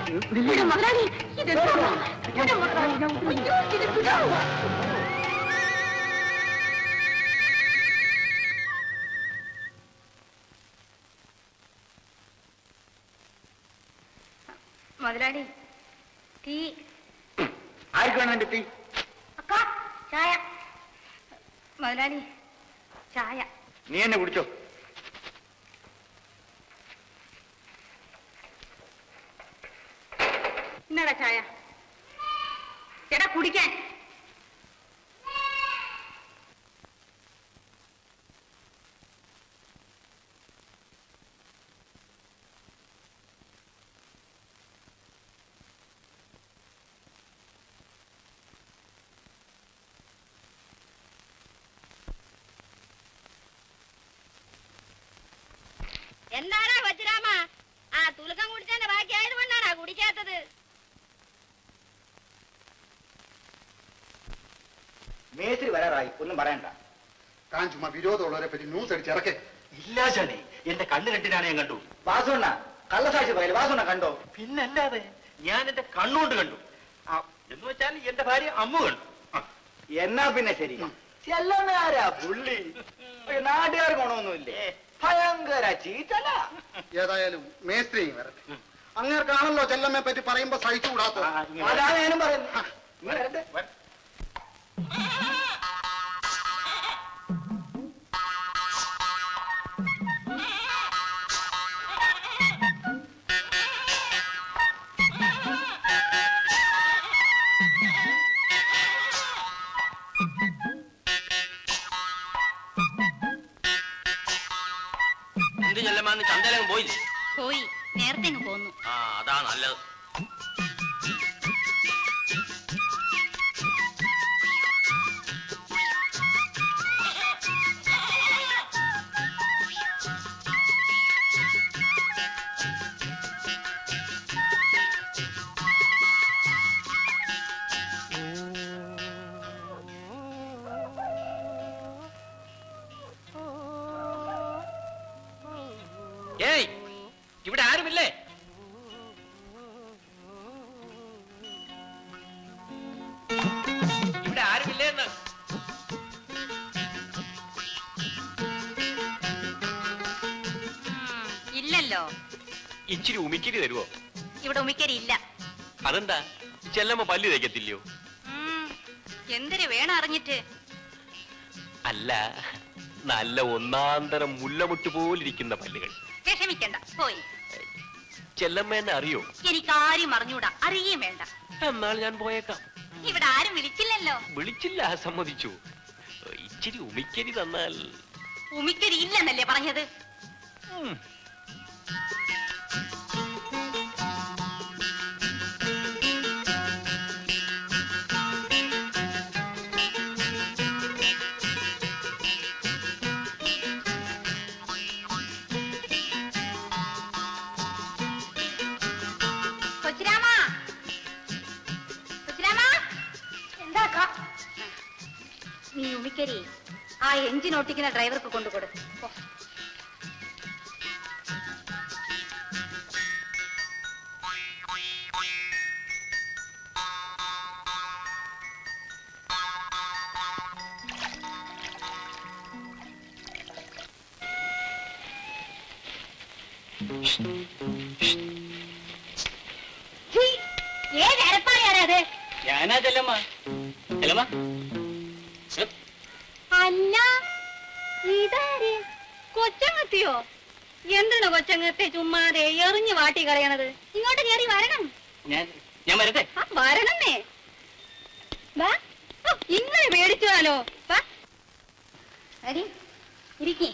വിട മുതലാളി ഇതെന്താ വിട മുതലാളി അയ്യോ ഇത് വിടോ മുതലാളി ടീ ആർക്ക് വേണം എന്റെ തീ അക്ക ചായ മുതലാളി ചായ നീ എന്നെ കുടിച്ചോ ഇന്നടാ ചായ എടാ കുടിക്കാൻ എന്താടാ കൊച്ചുരാമ ആ തുലുക്കം കുടിച്ചതിന്റെ ബാക്കി ആയതുകൊണ്ടാണാ കുടിക്കാത്തത് മേസ്ത്രി വരാറായി ഒന്നും പറയണ്ട താൻ ചുമ്മാ വിരോധമുള്ളവരെ പറ്റി ന്യൂസ് അടിച്ചിറക്കേ ഇല്ല ചാണ്ടി എന്റെ കണ്ണ് രണ്ടിനാണ് ഞാൻ കണ്ടു വാസുണ്ണ കള്ളസാക്ഷി പറയില്ല വാസുണ്ണ കണ്ടോ പിന്നല്ലാതെ ഞാൻ എന്റെ കണ്ണുകൊണ്ട് കണ്ടു ആ, എന്ന് വെച്ചാൽ എന്റെ ഭാര്യ അമ്മു കണ്ടു ആ, എന്നാ പിന്നെ ശരി ചെല്ലനാരാ പുള്ളി ഒരു നാട്ടുകാർ ഗുണമൊന്നുമില്ലേ ഭയങ്കര ചീറ്റല ഏതായാലും മേസ്ത്രി വരട്ടെ അങ്ങേർക്കാണല്ലോ ചെല്ലമ്മയെ പറ്റി പറയുമ്പോ സഹിച്ചുകൂടാത്തത് ആ, ഇങ്ങനെ. അതാണ് ഞാനും പറയുന്നത് ഇങ്ങ് വരട്ടെ. വര- എന്ത് ചെല്ലമാന്ന് ചന്തയിലങ്ങ് പോയില്ലേ പോയി നേരത്തെ അങ്ങ് പോന്നു ആ അതാ നല്ലത് ഏയ് ഇവിടെ ആരുമില്ലേ ഇവിടെ ആരുമില്ലേ എന്ന് ഇല്ലല്ലോ ഇച്ചിരി ഉമിക്കിരി തരുവോ ഇവിടെ ഉമിക്കരി ഇല്ല അതെന്താ ചെല്ലമ്മ പല്ല് തേക്കത്തില്ലയോ ഉം, എന്തിനു വേണം അറിഞ്ഞിട്ട് അല്ല നല്ല ഒന്നാന്തരം മുല്ലമുട്ട് പോലിരിക്കുന്ന പല്ലുകൾ വിഷമിക്കണ്ട പോയി ചെല്ലമ്മ എന്നെ അറിയോ എനിക്ക് ആരും അറിഞ്ഞൂടാ അറിയുകയും വേണ്ട എന്നാൽ ഞാൻ പോയേക്കാം ഇവിടെ ആരും വിളിച്ചില്ലല്ലോ വിളിച്ചില്ല സമ്മതിച്ചു ഇച്ചിരി ഉമിക്കരി തന്നാൽ ഉമിക്കരി ഇല്ലെന്നല്ലേ പറഞ്ഞത് ഉം. കൊച്ചുരാമ കൊച്ചുരാമ എന്താക്കാ നീ ഉമിക്കരി ആ എഞ്ചിൻ ഓട്ടിക്കുന്ന ഡ്രൈവർക്ക് കൊണ്ടുകൊടു പോ. ഛീ, ഏത് അരപ്പായാണ് അത് ഞാനാ ചെല്ലമ്മ ചെല്ലമ്മ അല്ല ഇതാര് കൊച്ചങ്ങത്തിയോ എന്താണ് കൊച്ചങ്ങത്തെ ചുമ്മാതെ എറിഞ്ഞു വാട്ടി കളയണത് ഇങ്ങോട്ട് കയറി വരണം ഞാൻ ഞാൻ വരട്ടെ ആ വരണമേ വാ ഓ, ഇങ്ങനെ പേടിച്ചാലോ വാ അരി ഇരിക്കേ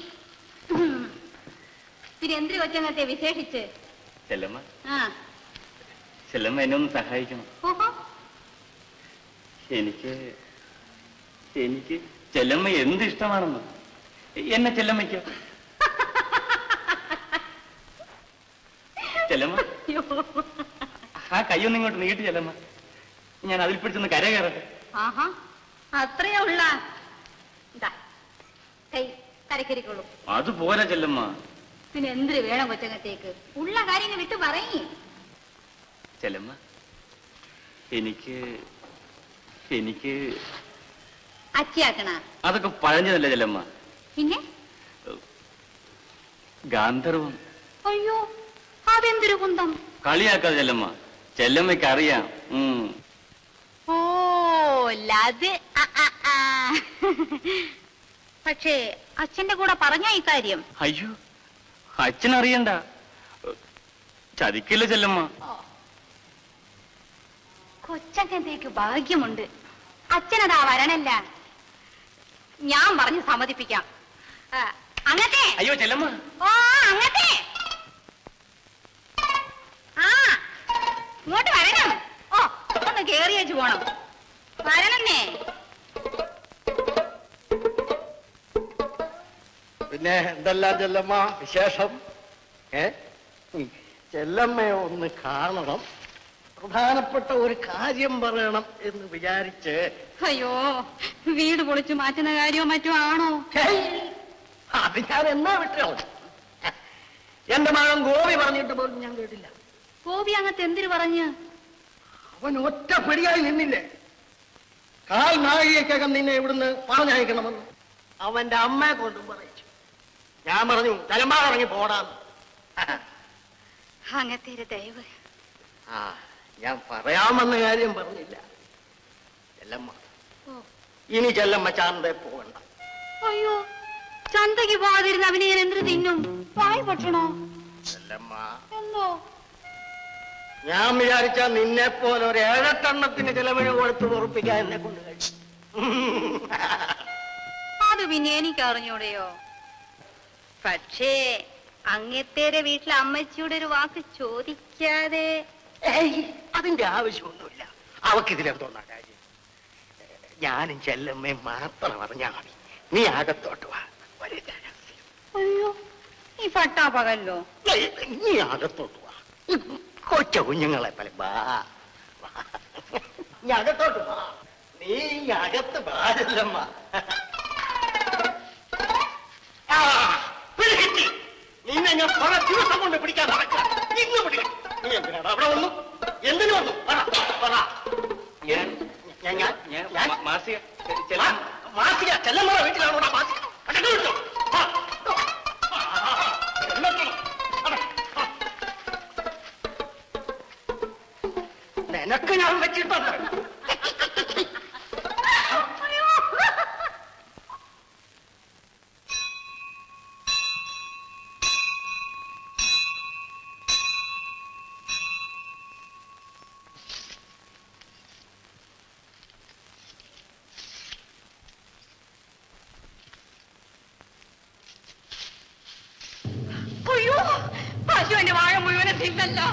പിന്നെ എന്തിനു കൊച്ചങ്ങത്തെ വിശേഷിച്ച് ചെല്ലമ്മ ആ ചെല്ലമ്മ എന്നെ ഒന്ന് സഹായിക്കണം ഓഹോ എനിക്ക് എനിക്ക് ചെല്ലമ്മ എന്ത് ഇഷ്ടമാണെന്ന് എന്നെ ചെല്ലമ്മയ്ക്കോ ചെല്ലമ്മ അയ്യോ. ആ കൈയൊന്നും ഇങ്ങോട്ട് നീട്ടി ചെല്ലമ്മ ഞാൻ അതിൽ പിടിച്ചൊന്ന് കര കയറട്ടെ ആഹാ അത്രയാ ഉള്ള ഇതാ കൈ കരക്കരിക്കുള്ളൂ അതുപോലെ ചെല്ലമ്മ പിന്നെ എന്തിനു വേണം കൊച്ചങ്ങത്തേക്ക് ഉള്ള കാര്യങ്ങൾ വിട്ട് പറയേ ചെല്ലമ്മ എനിക്ക് എനിക്ക് അച്ചിയാക്കണ അതൊക്കെ പഴഞ്ഞതല്ലേ ചെല്ലമ്മ പിന്നെ ഗാന്ധർവം അയ്യോ അതെന്തൊരു കുന്തം കളിയാക്കാതെ ചെല്ലമ്മ ചെല്ലമ്മയ്ക്ക് അറിയാം ഉം. ഓ ലത് ആ, ആ, ആ. പക്ഷേ അച്ഛന്റെ കൂടെ പറഞ്ഞ ഇക്കാര്യം അയ്യോ അച്ഛനറിയണ്ട ചതിക്കില്ല ചെല്ലമ്മ കൊച്ചങ്ങത്തേക്ക് ഭാഗ്യമുണ്ട് അച്ഛനതാ വരണല്ല ഞാൻ പറഞ്ഞു സമ്മതിപ്പിക്കാം ആ, അങ്ങത്തെ അയ്യോ ചെല്ലമ്മ ഓ അങ്ങത്തെ ആ ഇങ്ങോട്ട് വരണം ഓ ഒന്ന് കേറിയേച്ച് പോണം വരണന്നേ പിന്നെ എന്തെല്ലാം ചെല്ലമ്മ വിശേഷം ഏ ഉം. ചെല്ലമ്മയെ ഒന്ന് കാണണം പ്രധാനപ്പെട്ട ഒരു കാര്യം പറയണം എന്ന് വിചാരിച്ച് അയ്യോ വീട് പൊളിച്ചു മാറ്റുന്ന കാര്യമോ മറ്റോ ആണോ ഹേയ്, അത് ഞാൻ എന്നാ വിട്ടോ എന്റെ മകൻ ഗോപി പറഞ്ഞിട്ട് പോലും ഞാൻ കേട്ടില്ല ഗോപി അങ്ങത്തെ എന്തിനു പറഞ്ഞു അവൻ ഒറ്റ പിടിയായി നിന്നില്ലേ കാൽ നാഴികയ്ക്കകം നിന്നെ ഇവിടുന്ന് പറഞ്ഞയക്കണമെന്ന് അവന്റെ അമ്മയെ കൊണ്ടും പറയിച്ചു ഞാൻ പറഞ്ഞു തലമ്പാ ഇറങ്ങി പോടാന്ന് അങ്ങത്തെ ദയവ് ആ ഞാൻ പറയാമെന്ന കാര്യം പറഞ്ഞില്ല ചെല്ലമ്മ ഓ. ഇനി ചെല്ലമ്മ ചാന്തേ പോകണ്ട അയ്യോ ചന്തയ്ക്ക് പോകാതിരുന്ന അവനെ ഞാൻ എന്തിനു തിന്നും വായി പൊട്ടണോ ചെല്ലമ്മ എന്തോ ഞാൻ വിചാരിച്ച നിന്നെ പോലെ ഒരു ഏഴട്ടെണ്ണത്തിന് ചിലവിന് കൊടുത്ത് ഉറപ്പിക്കാൻ എന്നെ കൊണ്ട് കഴിയും അത് പിന്നെ എനിക്ക് അറിഞ്ഞൂടെയോ പക്ഷേ അങ്ങത്തേരെ വീട്ടിലെ അമ്മച്ചിയുടെ ഒരു വാക്ക് ചോദിക്കാതെ ഏയ് അതിന്റെ ആവശ്യമൊന്നുമില്ല അവക്കിതിലെന്തോന്നാ കാര്യം ഞാനും ചെല്ലമ്മയും മാത്രം അറിഞ്ഞാ മതി നീ അകത്തോട്ട് വാ ഒരു രഹസ്യം. അയ്യോ ഈ പട്ടാ പകല്ലോ ഏയ്, നീ അകത്തോട്ട് വാ കൊച്ച കുഞ്ഞുങ്ങളെ പോലെ വാ വാ. നീ അകത്തോട്ട് വാ നീ അകത്ത് പാടില്ലമ്മ ആ, പിടികിട്ടി. നിന്നെ ഞാൻ പല ദിവസം കൊണ്ട് പിടിക്കാൻ നടക്കുക ഇന്ന് പിടിക്കും നീ എന്തിനാണ് അവിടെ വന്നു എന്തിനു വന്നു പറ പറ ഞാൻ ഞാൻ ഞാൻ ഞാൻ ഞാൻ മ- മാസിക ആ, ചെല്ലമ്മ മാസിക ചെല്ലമ്മ വീട്ടിലാണോടാ മാസിക അടക്കം വിട്ടോ. ആ, ആ, ആ, ചെല്ലമ്മ. അട, ആ. നിനക്ക് ഞാൻ വെച്ചിട്ടുണ്ട് അയ്യോ പശുവിന്റെ വാഴ മുഴുവനും തിന്നല്ലോ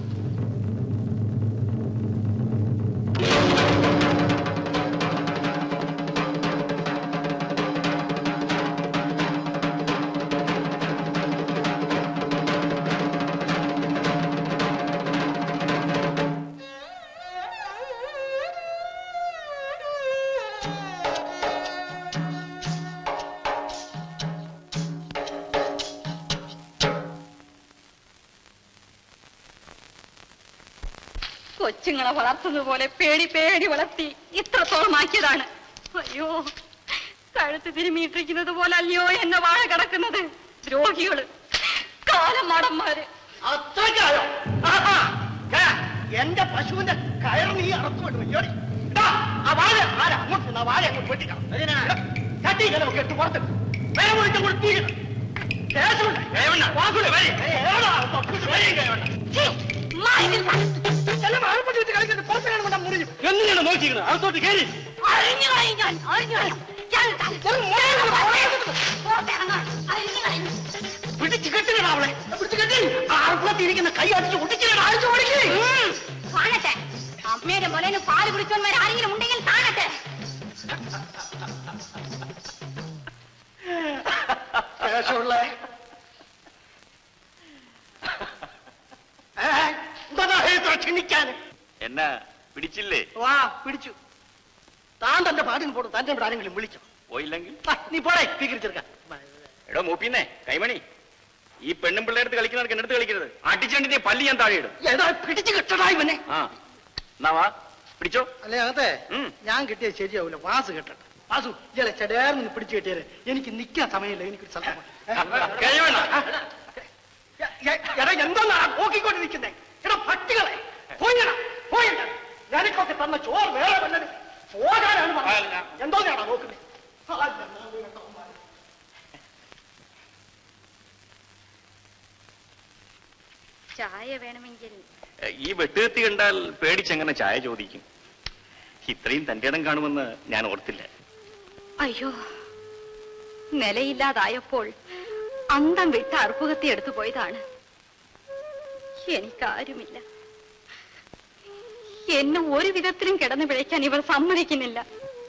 കൊച്ചുങ്ങളെ വളർത്തുന്നത് പോലെ പേടി പേടി വളർത്തി ഇത്രത്തോളം ആക്കിയതാണ് അയ്യോ കഴുത്ത് തിരുമിയിട്ടിരിക്കുന്നത് പോലെ അല്ലയോ എന്ന വാഴ കിടക്കുന്നത് ദ്രോഹികള് കാലം മടന്മാര് അത്രയ്ക്കായോ ആഹാ. ഏ, എന്റെ പശുവിന്റെ കയർ നീ അറച്ചു വിട്ടു അയ്യോടി. ഇതാ, ആ വാഴ ആരാ അങ്ങോട്ട് നിന്ന് ആ വാഴ അങ്ങോട്ട് വെട്ടിക്കണം ചട്ടി നമുക്ക് എട്ട് പുറത്ത് വേറെ വിളിച്ചും കൂടി തീരണം കേസുണ്ട് വാസുടെ വരി ഏടാ തൊട്ടിട്ട് വരി കേവണ്ട ഛീ, മാറി നിൽക്ക. എല്ലാം ആൾപ്പെട്ട് വെച്ച് കളിക്കുന്നത് പുറത്തിനാണ് കൊണ്ടാ മുറിഞ്ഞു എന്തിനാണ് നോക്കിക്കുന്നത് അകത്തോട്ട് കയറി അറിഞ്ഞു കളയും ഞാൻ, അറിഞ്ഞു കളയും. ഞാൻ പുറത്തിറങ്ങാം. അറിഞ്ഞു കളയും. പിടിച്ച് കെട്ടില്ലടാ അവളെ പിടിച്ച് കെട്ടി ആർപ്പത്തിരിക്കുന്ന കൈ അടിച്ച് ഒട്ടിച്ചില്ലടാ അടിച്ചു ഓടിക്കേ ഉം, കാണട്ടെ അമ്മയുടെ മുലന് പാല് കുടിച്ചവന്മാർ ആരെങ്കിലും ഉണ്ടെങ്കിൽ കാണട്ടെ ശേഷമുള്ള ഇത്ര ക്ഷണിക്കാൻ എന്നാ പിടിച്ചില്ലേ വാ പിടിച്ചു താൻ തന്റെ പാട്ടിന് പോടും തന്റെ ഇവിടെ ആരെങ്കിലും വിളിച്ചു പോയില്ലെങ്കിൽ ആ, നീ പോടേ സ്വീകരിച്ചെടുക്ക എടോ മൂപ്പിന്നെ കൈമണി ഈ പെണ്ണും പിള്ളേരടുത്ത് കളിക്കുന്നവർക്ക് എന്റെ അടുത്ത് കളിക്കരുത് അടിച്ചണ്ടിന്റെ പല്ലി ഞാൻ താഴെ ഇടും ഏതാ പിടിച്ചു കിട്ടടാ ഇവനെ ആ എന്നാ വാ പിടിച്ചോ അല്ലേ അകത്തെ ഉം. ഞാൻ കിട്ടിയത് ശരിയാവൂല വാസ് കിട്ടട്ടെ വാസു ഇയാളെ ചെടയാർന്ന് പിടിച്ചു കിട്ടിയത് എനിക്ക് നിൽക്കാൻ സമയമില്ല എനിക്കൊരു സ്ഥലം പോണം. ഏ? കഴിവണ്ട എ- എ- എടാ എന്തോന്നാ നോക്കിക്കൊണ്ട് നിൽക്കുന്നേ എടാ പട്ടികളെ പോയിടാ പോയിട ഞാനിക്കൊക്കെ തന്ന ചോറ് വേറെ വല്ലത് പോകാനാണ് പറഞ്ഞത്. എന്തോന്നാടാ നോക്കുന്നത് ആ, ചായ വേണമെങ്കിൽ ഈ വെട്ടുകത്തി കണ്ടാൽ പേടിച്ചെങ്ങനെ ചായ ചോദിക്കും ഇത്രയും തന്റെ ഇടം കാണുമെന്ന് ഞാൻ ഓർത്തില്ല അയ്യോ നിലയില്ലാതായപ്പോൾ അന്തം വിട്ട് അർപ്പുകത്തി എടുത്തു പോയതാണ് എനിക്കാരുമില്ല എന്നെ ഒരു വിധത്തിലും കിടന്നു പിഴയ്ക്കാൻ ഇവർ സമ്മതിക്കുന്നില്ല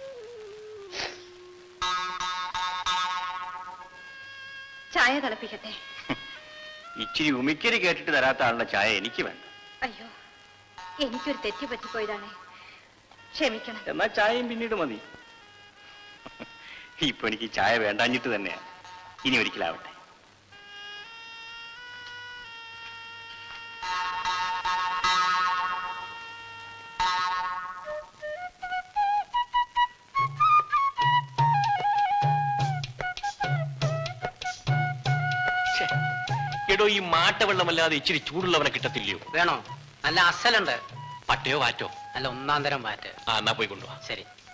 ചായ തിളപ്പിക്കട്ടെ ഇച്ചിരി ഉമിക്കരി കേട്ടിട്ട് തരാത്ത ആളുടെ ചായ എനിക്ക് വേണ്ട അയ്യോ എനിക്കൊരു തെറ്റ് പറ്റിപ്പോയതാണ് ക്ഷമിക്കണം എന്നാ ചായയും പിന്നീട് മതി ഇപ്പൊ എനിക്ക് ചായ വേണ്ടാഞ്ഞിട്ട് തന്നെയാ ഇനി ഒരിക്കലാവട്ടെ ഛെ, എടോ ഈ മാട്ടവെള്ളമല്ലാതെ ഇച്ചിരി ചൂടുള്ളവനെ കിട്ടത്തില്ലയോ വേണോ നല്ല അസലുണ്ട് പട്ടയോ വാറ്റോ നല്ല ഒന്നാം തരം മാറ്റ് ആ എന്നാ പോയി കൊണ്ടുവാ ശരി